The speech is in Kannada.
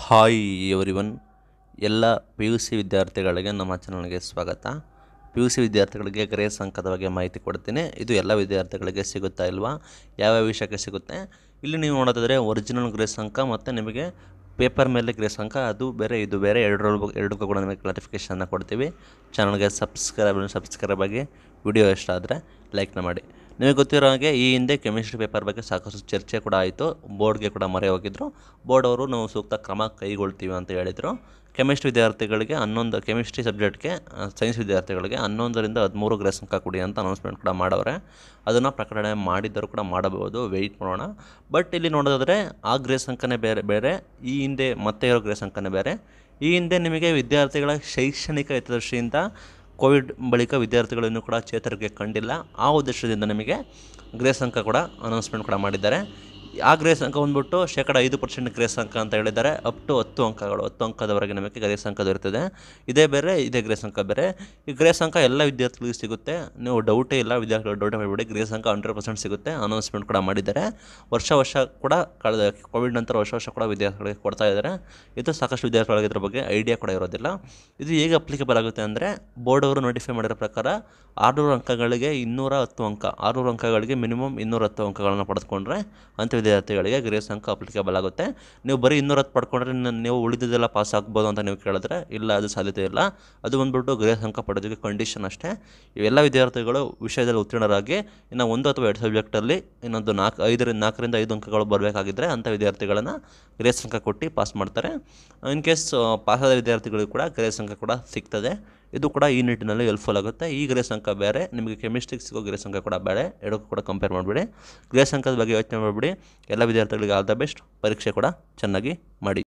ಹಾಯ್ ಎವ್ರಿವನ್ ಎಲ್ಲ ಪಿ ಯು ಸಿ ವಿದ್ಯಾರ್ಥಿಗಳಿಗೆ ನಮ್ಮ ಚಾನಲ್ಗೆ ಸ್ವಾಗತ ಪಿ ಯು ಸಿ ವಿದ್ಯಾರ್ಥಿಗಳಿಗೆ ಗ್ರೇಸ್ ಅಂಕದ ಬಗ್ಗೆ ಮಾಹಿತಿ ಕೊಡ್ತೀನಿ ಇದು ಎಲ್ಲ ವಿದ್ಯಾರ್ಥಿಗಳಿಗೆ ಸಿಗುತ್ತಾ ಇಲ್ವಾ ಯಾವ್ಯಾವ ವಿಷಯಕ್ಕೆ ಸಿಗುತ್ತೆ ಇಲ್ಲಿ ನೀವು ನೋಡೋದಾದರೆ ಒರಿಜಿನಲ್ ಗ್ರೇಸ್ ಅಂಕ ಮತ್ತು ನಿಮಗೆ ಪೇಪರ್ ಮೇಲೆ ಗ್ರೇಸ್ ಅಂಕ ಅದು ಬೇರೆ ಇದು ಬೇರೆ ಎರಡರ ಎರಡಕ್ಕೂ ಕೂಡ ನಿಮಗೆ ಕ್ಲಾರಿಫಿಕೇಷನ್ನ ಕೊಡ್ತೀವಿ ಚಾನಲ್ಗೆ ಸಬ್ಸ್ಕ್ರೈಬ್ ಸಬ್ಸ್ಕ್ರೈಬ್ ಆಗಿ ವಿಡಿಯೋ ಇಷ್ಟ ಆದರೆ ಲೈಕ್ನ ಮಾಡಿ ನಿಮಗೆ ಗೊತ್ತಿರೋ ಹಾಗೆ ಈ ಹಿಂದೆ ಕೆಮಿಸ್ಟ್ರಿ ಪೇಪರ್ ಬಗ್ಗೆ ಸಾಕಷ್ಟು ಚರ್ಚೆ ಕೂಡ ಆಯಿತು ಬೋರ್ಡ್ಗೆ ಕೂಡ ಮೊರೆ ಹೋಗಿದ್ರು ಬೋರ್ಡ್ ಅವರು ನಾವು ಸೂಕ್ತ ಕ್ರಮ ಕೈಗೊಳ್ತೀವಿ ಅಂತ ಹೇಳಿದರು ಕೆಮಿಸ್ಟ್ರಿ ವಿದ್ಯಾರ್ಥಿಗಳಿಗೆ ಹನ್ನೊಂದು ಕೆಮಿಸ್ಟ್ರಿ ಸಬ್ಜೆಕ್ಟ್ಗೆ ಸೈನ್ಸ್ ವಿದ್ಯಾರ್ಥಿಗಳಿಗೆ ಹನ್ನೊಂದರಿಂದ ಹದಿಮೂರು ಗ್ರೇಸ್ ಅಂಕ ಕೊಡಿ ಅಂತ ಅನೌನ್ಸ್ಮೆಂಟ್ ಕೂಡ ಮಾಡವ್ರೆ ಅದನ್ನು ಪ್ರಕಟಣೆ ಮಾಡಿದ್ದರೂ ಕೂಡ ಮಾಡಬಹುದು ವೆಯ್ಟ್ ಮಾಡೋಣ ಬಟ್ ಇಲ್ಲಿ ನೋಡೋದಾದರೆ ಆ ಗ್ರೇಸ್ ಅಂಕನೇ ಬೇರೆ ಬೇರೆ ಈ ಹಿಂದೆ ಮತ್ತೆ ಇರೋ ಗ್ರೇಸ್ ಅಂಕನೇ ಬೇರೆ ಈ ಹಿಂದೆ ನಿಮಗೆ ವಿದ್ಯಾರ್ಥಿಗಳ ಶೈಕ್ಷಣಿಕ ಹಿತದೃಷ್ಟಿಯಿಂದ ಕೋವಿಡ್ ಬಳಿಕ ವಿದ್ಯಾರ್ಥಿಗಳನ್ನು ಕೂಡ ಚೇತರಿಕೆ ಕಂಡಿಲ್ಲ ಆ ಉದ್ದೇಶದಿಂದ ನಿಮಗೆ ಗ್ರೇಸ್ ಅಂಕ ಕೂಡ ಅನೌನ್ಸ್ಮೆಂಟ್ ಕೂಡ ಮಾಡಿದ್ದಾರೆ ಆ ಗ್ರೇಸ್ ಅಂಕ ಬಂದ್ಬಿಟ್ಟು ಶೇಕಡ ಐದು ಪರ್ಸೆಂಟ್ ಗ್ರೇಸ್ ಅಂಕ ಅಂತ ಹೇಳಿದ್ದಾರೆ ಅಪ್ ಟು ಹತ್ತು ಅಂಕಗಳು ಹತ್ತು ಅಂಕದವರೆಗೆ ನಮಗೆ ಗ್ರೇಸ್ ಅಂಕ ದೊರೆಯುತ್ತದೆ ಇದೇ ಬೇರೆ ಇದೇ ಗ್ರೇಸ್ ಅಂಕ ಬೇರೆ ಈ ಗ್ರೇಸ್ ಅಂಕ ಎಲ್ಲ ವಿದ್ಯಾರ್ಥಿಗಳಿಗೆ ಸಿಗುತ್ತೆ ನೀವು ಡೌಟೇ ಇಲ್ಲ ವಿದ್ಯಾರ್ಥಿಗಳು ಡೌಟ್ ಮಾಡಬೇಡಿ ಗ್ರೇಸ್ ಅಂಕ ಹಂಡ್ರೆಡ್ ಪರ್ಸೆಂಟ್ ಸಿಗುತ್ತೆ ಅನೌನ್ಸ್ಮೆಂಟ್ ಕೂಡ ಮಾಡಿದ್ದಾರೆ ವರ್ಷ ವರ್ಷ ಕೂಡ ಕಳೆದ ಕೋವಿಡ್ ನಂತರ ವರ್ಷ ವರ್ಷ ಕೂಡ ವಿದ್ಯಾರ್ಥಿಗಳಿಗೆ ಕೊಡ್ತಾ ಇದ್ದಾರೆ ಇದು ಸಾಕಷ್ಟು ವಿದ್ಯಾರ್ಥಿಗಳಿಗೆ ಇದ್ರ ಬಗ್ಗೆ ಐಡಿಯಾ ಕೂಡ ಇರೋದಿಲ್ಲ ಇದು ಹೇಗೆ ಅಪ್ಲಿಕೇಬಲ್ ಆಗುತ್ತೆ ಅಂದರೆ ಬೋರ್ಡ್ ಅವರು ನೋಟಿಫೈ ಮಾಡಿರೋ ಪ್ರಕಾರ ಆರುನೂರು ಅಂಕಗಳಿಗೆ ಇನ್ನೂರ ಹತ್ತು ಅಂಕ ಆರುನೂರು ಅಂಕಗಳಿಗೆ ಮಿನಿಮಮ್ ಇನ್ನೂರ ಹತ್ತು ಅಂಕಗಳನ್ನು ಪಡೆದುಕೊಂಡ್ರೆ ಅಂಥ ವಿದ್ಯಾರ್ಥಿಗಳಿಗೆ ಗ್ರೇಸ್ ಅಂಕ ಅಪ್ಲಿಕೇಬಲ್ ಆಗುತ್ತೆ ನೀವು ಬರೀ ಇನ್ನೂರ ಹತ್ತು ಪಡ್ಕೊಂಡ್ರೆ ನ- ನೀವು ಉಳಿದಿದ್ದೆಲ್ಲ ಪಾಸ್ ಆಗ್ಬೋದು ಅಂತ ನೀವು ಕೇಳಿದ್ರೆ ಇಲ್ಲ ಅದು ಸಾಧ್ಯತೆ ಇಲ್ಲ ಅದು ಬಂದ್ಬಿಟ್ಟು ಗ್ರೇಸ್ ಅಂಕ ಪಡೆಯೋದಕ್ಕೆ ಕಂಡೀಷನ್ ಅಷ್ಟೇ ಇವೆಲ್ಲ ವಿದ್ಯಾರ್ಥಿಗಳು ವಿಷಯದಲ್ಲಿ ಉತ್ತೀರ್ಣರಾಗಿ ಇನ್ನು ಒಂದು ಅಥವಾ ಎರಡು ಸಬ್ಜೆಕ್ಟಲ್ಲಿ ಇನ್ನೊಂದು ನಾಲ್ಕು ಐದರಿಂದ ನಾಲ್ಕರಿಂದ ಐದು ಅಂಕಗಳು ಬರಬೇಕಾಗಿದ್ದರೆ ಅಂಥ ವಿದ್ಯಾರ್ಥಿಗಳನ್ನು ಗ್ರೇಸ್ ಅಂಕ ಕೊಟ್ಟು ಪಾಸ್ ಮಾಡ್ತಾರೆ ಇನ್ ಕೇಸ್ ಪಾಸಾದ ವಿದ್ಯಾರ್ಥಿಗಳಿಗೂ ಕೂಡ ಗ್ರೇಸ್ ಅಂಕ ಕೂಡ ಸಿಗ್ತದೆ ಇದು ಕೂಡ ಈ ನಿಟ್ಟಿನಲ್ಲಿ ಹೆಲ್ಪ್ಫುಲ್ ಆಗುತ್ತೆ ಈ ಗ್ರೇಸ್ ಅಂಕ ಬೇರೆ ನಿಮಗೆ ಕೆಮಿಸ್ಟ್ರಿಗೆ ಸಿಗೋ ಗ್ರೇಸ್ ಅಂಕ ಕೂಡ ಬೇರೆ ಎರಡಕ್ಕೂ ಕೂಡ ಕಂಪೇರ್ ಮಾಡಿಬಿಡಿ ಗ್ರೇಸ್ ಅಂಕದ ಬಗ್ಗೆ ಯೋಚನೆ ಮಾಡಿಬಿಡಿ ಎಲ್ಲ ವಿದ್ಯಾರ್ಥಿಗಳಿಗೆ ಆಲ್ ದ ಬೆಸ್ಟ್ ಪರೀಕ್ಷೆ ಕೂಡ ಚೆನ್ನಾಗಿ ಮಾಡಿ